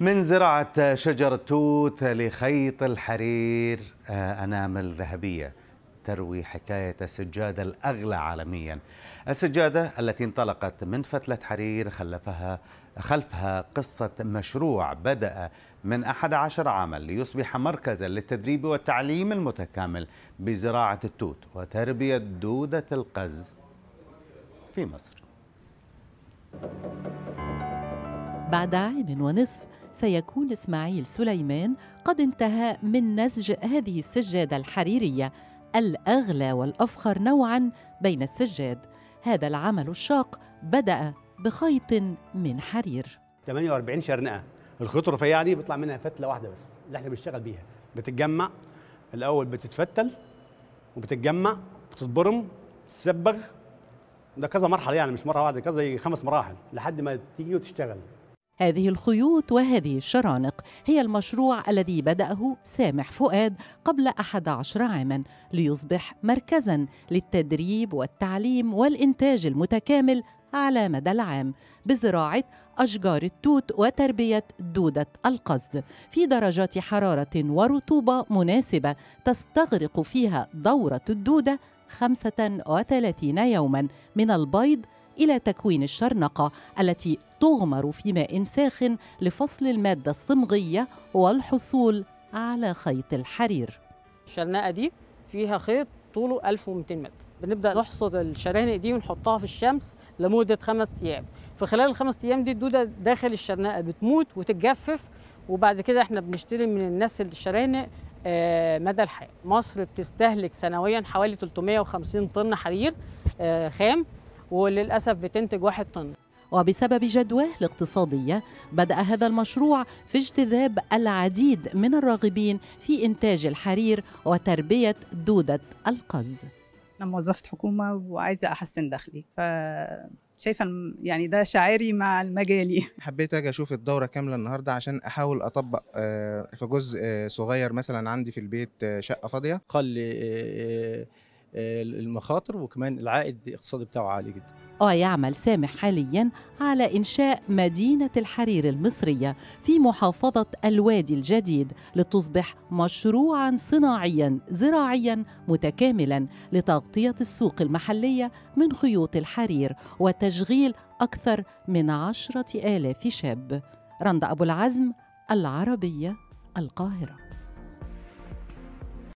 من زراعة شجر التوت لخيط الحرير أنامل ذهبية تروي حكاية السجادة الأغلى عالميا السجادة التي انطلقت من فتلة حرير خلفها خلفها قصة مشروع بدأ من 11 عاما ليصبح مركزا للتدريب والتعليم المتكامل بزراعة التوت وتربية دودة القز في مصر بعد عام ونصف سيكون اسماعيل سليمان قد انتهى من نسج هذه السجاده الحريريه الاغلى والافخر نوعا بين السجاد هذا العمل الشاق بدا بخيط من حرير 48 شرنقه الخيوط الرفيعه دي بيطلع منها فتله واحده بس اللي احنا بنشتغل بيها بتتجمع الاول بتتفتل وبتتجمع بتتبرم تسبغ ده كذا مرحله يعني مش مره واحده كذا خمس مراحل لحد ما تيجي وتشتغل هذه الخيوط وهذه الشرانق هي المشروع الذي بدأه سامح فؤاد قبل 11 عاما ليصبح مركزا للتدريب والتعليم والإنتاج المتكامل على مدى العام بزراعة أشجار التوت وتربية دودة القز في درجات حرارة ورطوبة مناسبة تستغرق فيها دورة الدودة 35 يوما من البيض إلى تكوين الشرنقة التي تغمر في ماء ساخن لفصل المادة الصمغية والحصول على خيط الحرير الشرنقة دي فيها خيط طوله 1200 متر بنبدأ نحصد الشرانق دي ونحطها في الشمس لمدة خمس أيام في خلال الخمس أيام دي الدودة داخل الشرنقة بتموت وتتجفف وبعد كده احنا بنشتري من الناس الشرانق آه، مدى الحياة مصر بتستهلك سنويا حوالي 350 طن حرير آه، خام وللأسف بتنتج واحد طن وبسبب جدواه الاقتصادية بدأ هذا المشروع في اجتذاب العديد من الراغبين في إنتاج الحرير وتربية دودة القز أنا موظفة حكومة وعايزة أحسن دخلي ف شايفه يعني ده شعاري مع المجالي حبيت اجي اشوف الدوره كامله النهارده عشان احاول اطبق آه، في جزء آه، صغير مثلا عندي في البيت آه، شقه فاضيه قل المخاطر وكمان العائد الاقتصادي بتاعه عالي جدا ويعمل سامح حاليا على إنشاء مدينة الحرير المصرية في محافظة الوادي الجديد لتصبح مشروعا صناعيا زراعيا متكاملا لتغطية السوق المحلية من خيوط الحرير وتشغيل أكثر من عشرة آلاف شاب رند أبو العزم العربية القاهرة